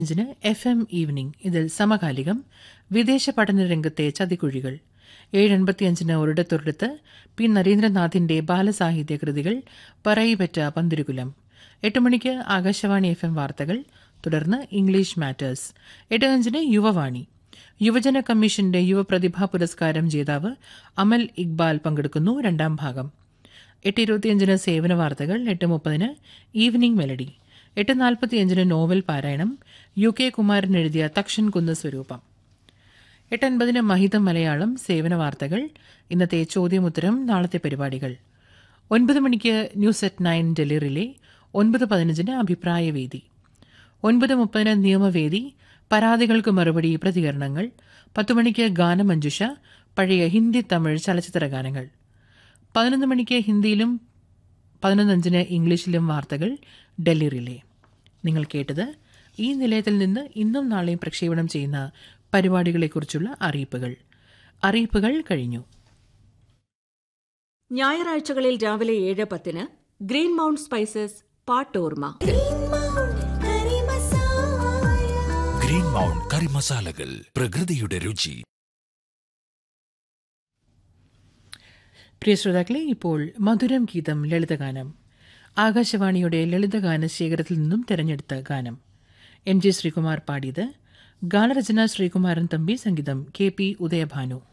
അഞ്ചിന് F M evening ഇതിൽ സമകാലികം വിദേശ പഠന രംഗത്തെ ചതിക്കുഴികൾ ഏഴ് എൺപത്തിയഞ്ചിന് ഒരിടത്തൊരിടത്ത് പി നരേന്ദ്രനാഥിന്റെ ബാലസാഹിത്യ കൃതികൾ പറയിപ്പറ്റ പന്തിരുകുലം എട്ട് മണിക്ക് ആകാശവാണി എഫ് എം വാർത്തകൾ തുടർന്ന് ഇംഗ്ലീഷ് മാറ്റേഴ്സ് എട്ട് അഞ്ചിന് യുവവാണി യുവജന കമ്മീഷന്റെ യുവപ്രതിഭാ പുരസ്കാരം ജേതാവ് അമൽ ഇക്ബാൽ പങ്കെടുക്കുന്നു രണ്ടാം ഭാഗം എട്ട് ഇരുപത്തിയഞ്ചിന് സേവന വാർത്തകൾ എട്ട് മുപ്പതിന് ഈവനിംഗ് മെലഡി എട്ട് നാൽപ്പത്തിയഞ്ചിന് നോവൽ പാരായണം യു കെ കുമാരൻ എഴുതിയ തക്ഷൻ കുന്ന് സ്വരൂപം എട്ട് അൻപതിന് മഹിതം മലയാളം സേവന വാർത്തകൾ ഇന്നത്തെ ചോദ്യമുത്തരം നാളത്തെ പരിപാടികൾ ഒൻപത് മണിക്ക് news at nine Delhi relay ഒൻപത് പതിനഞ്ചിന് അഭിപ്രായവേദി ഒൻപത് മുപ്പതിന് നിയമവേദി പരാതികൾക്ക് മറുപടി പ്രതികരണങ്ങൾ പത്ത് മണിക്ക് ഗാനമഞ്ജുഷ പഴയ ഹിന്ദി തമിഴ് ചലച്ചിത്ര ഗാനങ്ങൾ പതിനൊന്ന് മണിക്ക് ഹിന്ദിയിലും പതിനൊന്നഞ്ചിന് ഇംഗ്ലീഷിലും വാർത്തകൾ ഡൽഹി റിലേ നിങ്ങൾ കേട്ടത് ഈ നിലയത്തിൽ നിന്ന് ഇന്നും നാളെയും പ്രക്ഷേപണം ചെയ്യുന്ന പരിപാടികളെക്കുറിച്ചുള്ള അറിയിപ്പുകൾ അറിയിപ്പുകൾ കഴിഞ്ഞു ഞായറാഴ്ചകളിൽ രാവിലെ ഏഴ് പത്തിന് ഗ്രീൻ മൗണ്ട് സ്പൈസസ് പാട്ടോർമ ഗ്രീൻ മൗണ്ട് കറി മസാലകൾ പ്രകൃതിയുടെ രുചി പ്രിയ ശ്രോതാക്കളെ ഇപ്പോൾ മധുരം ഗീതം ലളിതഗാനം ആകാശവാണിയുടെ ലളിതഗാന ശേഖരത്തിൽ നിന്നും തെരഞ്ഞെടുത്ത ഗാനം എം ജി ശ്രീകുമാർ പാടിയത് ഗാനരചന ശ്രീകുമാരൻ തമ്പി സംഗീതം കെ പി ഉദയഭാനു